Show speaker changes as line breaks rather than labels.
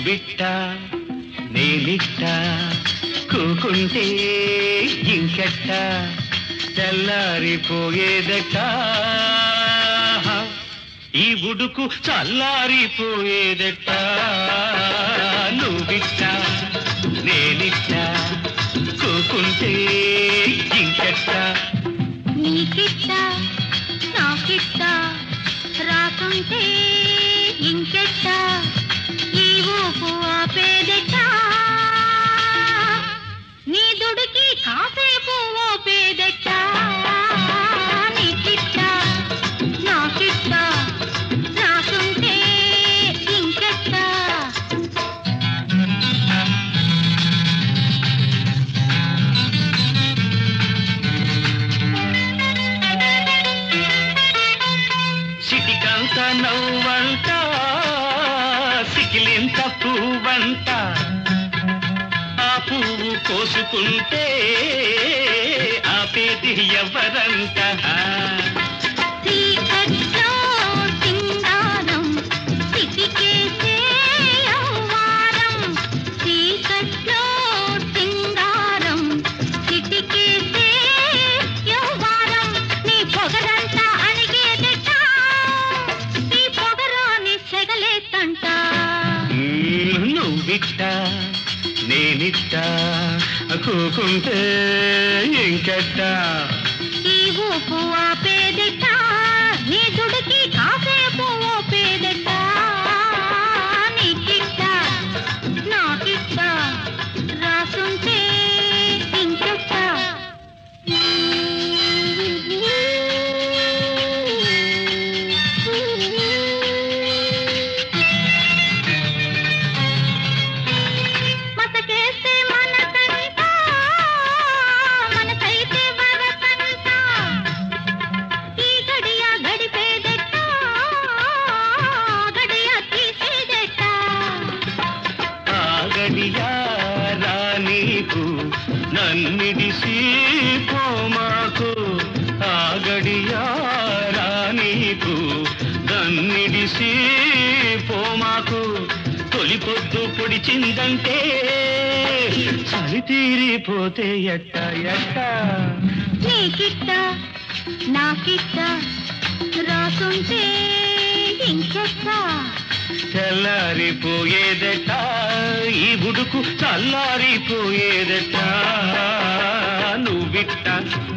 నువ్విట్ట నేనిట్ట కూకుంటే ఇంకెట్ట తెల్లారిపోయేదట ఈ ఉడుకు చల్లారిపోయేదట నువ్విట్ట నేనిట్ట కూకుంటే ఇంకెట్ట
నీకిట్ట నాకిట్ట రాకుంటే ఇంకెట్ట ఈ ఊపు ఆపేదెట్ట నీ దుడికి కాసేపు ఓపేదెట్ట నీకిట్ట నాకిట్ట రాకుంటే ఇంకెట్ట
సిటికంత నవ్వంట సికిలింత పువ్వంట ఆ పువ్వు కోసుకుంటే ఆపేది ఎవరంట
చీకట్లో సింగారం సిటికేసే యవ్వారం చీకట్లో సింగారం సిటికేసే యవ్వారం నీ పొగరంతా అణిగేదట నీ పొగరాని సెగలేతంట
మ్మ్, నువ్విట్ట నేనిట్ట కూకుంటే ఇంకెట్ట
ఈ ఊపు ఆపేదట నీ దుడికి కాసేపు ఓపేదట నీకిట్ట నాకిట్ట రాసుంటే ఇంకెట్ట మతకేస్తే మనకంట మనసైతే వరకంట ఈ గడియ గడిపేదెట్ట గడియ తీసేదెట్ట
ఆ గడియారా నీకు నన్నిడిసి పోమాకు ఆ గడియారా నీకు నన్నిడిసి పోమాకు తొలి పొద్దు పొడిచిందంటే చలి తీరిపోతే ఎట్ట ఎట్ట
నీకిట్ట నాకిట్ట రాసుంటే ఇంకెట్ట
తెల్లారిపోయేదట ఈ బుడుకు చల్లారిపోయేదట నువ్విట్ట